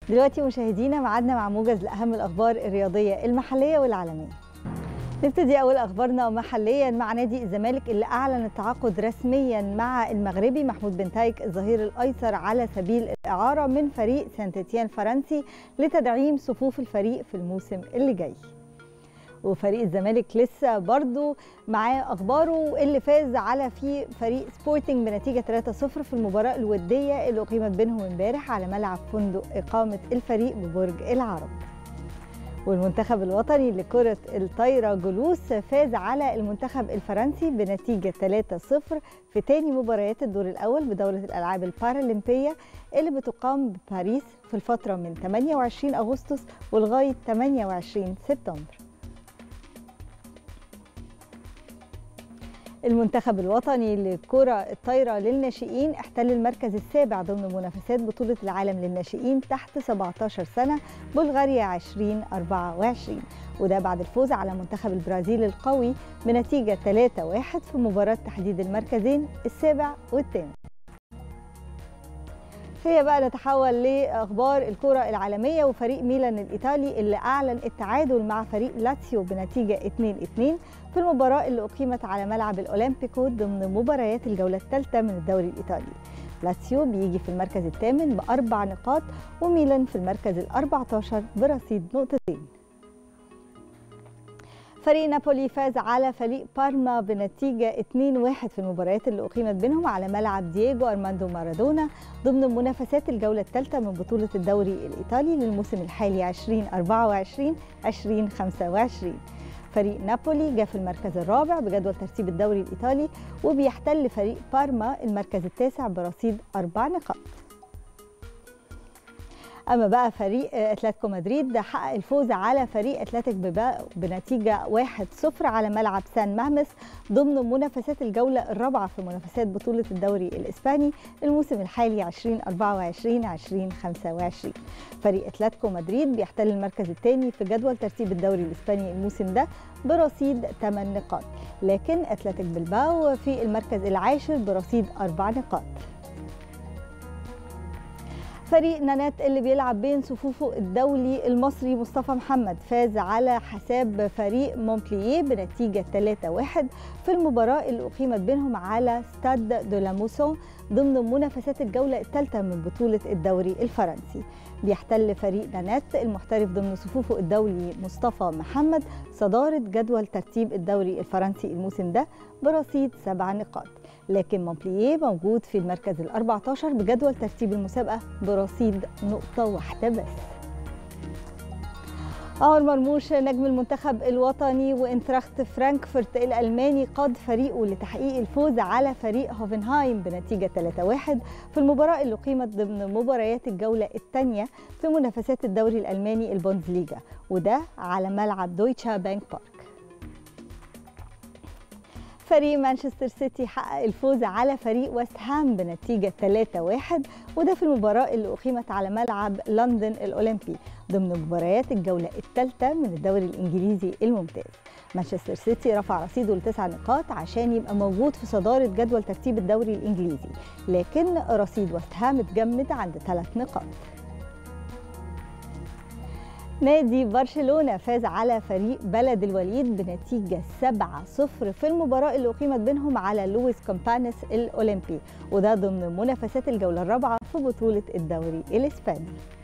دلوقتي مشاهدينا معادنا مع موجز لاهم الاخبار الرياضيه المحليه والعالميه نبتدي اول اخبارنا محليا مع نادي الزمالك اللي اعلن التعاقد رسميا مع المغربي محمود بن تايك الظهير الايسر على سبيل الاعاره من فريق سانت اتيان الفرنسي لتدعيم صفوف الفريق في الموسم اللي جاي وفريق الزمالك لسه برضو معاه اخباره اللي فاز على في فريق سبورتنج بنتيجه 3-0 في المباراه الوديه اللي اقيمت بينهم امبارح على ملعب فندق اقامه الفريق ببرج العرب والمنتخب الوطني لكرة الطايرة جلوس فاز على المنتخب الفرنسي بنتيجة 3-0 في تاني مباريات الدور الأول بدورة الألعاب البارالمبية اللي بتقام بباريس في الفترة من 28 أغسطس ولغاية 28 سبتمبر المنتخب الوطني لكرة الطايرة للناشئين احتل المركز السابع ضمن منافسات بطولة العالم للناشئين تحت 17 سنة بلغاريا 2024 وده بعد الفوز على منتخب البرازيل القوي بنتيجة 3-1 في مباراة تحديد المركزين السابع والثامن هي بقى نتحول لاخبار الكره العالميه وفريق ميلان الايطالي اللي اعلن التعادل مع فريق لاتسيو بنتيجه 2-2 في المباراه اللي اقيمت على ملعب الاولمبيكو ضمن مباريات الجوله الثالثه من الدوري الايطالي لاتسيو بيجي في المركز الثامن باربع نقاط وميلان في المركز ال14 برصيد نقطتين فريق نابولي فاز على فريق بارما بنتيجة 2-1 في المباريات اللي أقيمت بينهم على ملعب دييغو أرماندو مارادونا ضمن منافسات الجولة الثالثة من بطولة الدوري الإيطالي للموسم الحالي 2024-2025 فريق نابولي جاء في المركز الرابع بجدول ترتيب الدوري الإيطالي وبيحتل فريق بارما المركز التاسع برصيد أربع نقاط اما بقى فريق اتلتيكو مدريد حقق الفوز على فريق اتلتيك بباء بنتيجه 1-0 علعلى ملعب سان مامس ضمن منافسات الجوله الرابعه في منافسات بطوله الدوري الاسباني الموسم الحالي 2024 2025 فريق اتلتيكو مدريد بيحتل المركز الثاني في جدول ترتيب الدوري الاسباني الموسم ده برصيد 8 نقاط لكن اتلتيك بلباو في المركز العاشر برصيد 4 نقاط فريق نانات اللي بيلعب بين صفوفه الدولي المصري مصطفى محمد فاز على حساب فريق مونبلييه بنتيجة 3-1 في المباراة اللي أقيمت بينهم على ستاد دو لاموسون ضمن منافسات الجولة الثالثة من بطولة الدوري الفرنسي بيحتل فريق نانات المحترف ضمن صفوفه الدولي مصطفى محمد صدارة جدول ترتيب الدوري الفرنسي الموسم ده برصيد سبع نقاط لكن مونبلييه موجود في المركز ال 14 بجدول ترتيب المسابقة برصيد نقطة واحدة بس عمر مرموش نجم المنتخب الوطني وانتراخت فرانكفورت الألماني قاد فريقه لتحقيق الفوز على فريق هوفنهايم بنتيجة 3-1 في المباراة اللي قيمت ضمن مباريات الجولة الثانية في منافسات الدوري الألماني البوندسليجا وده على ملعب دويتشا بانك بارك فريق مانشستر سيتي حقق الفوز على فريق ويست هام بنتيجة 3-1 وده في المباراة اللي أقيمت على ملعب لندن الأولمبي ضمن مباريات الجولة الثالثة من الدوري الإنجليزي الممتاز مانشستر سيتي رفع رصيده لتسع نقاط عشان يبقى موجود في صدارة جدول ترتيب الدوري الإنجليزي لكن رصيد ويست هام اتجمد عند ثلاث نقاط نادي برشلونه فاز على فريق بلد الوليد بنتيجه 7-0 في المباراه اللي اقيمت بينهم على لويس كومبانيس الاولمبي وده ضمن منافسات الجوله الرابعه في بطوله الدوري الاسباني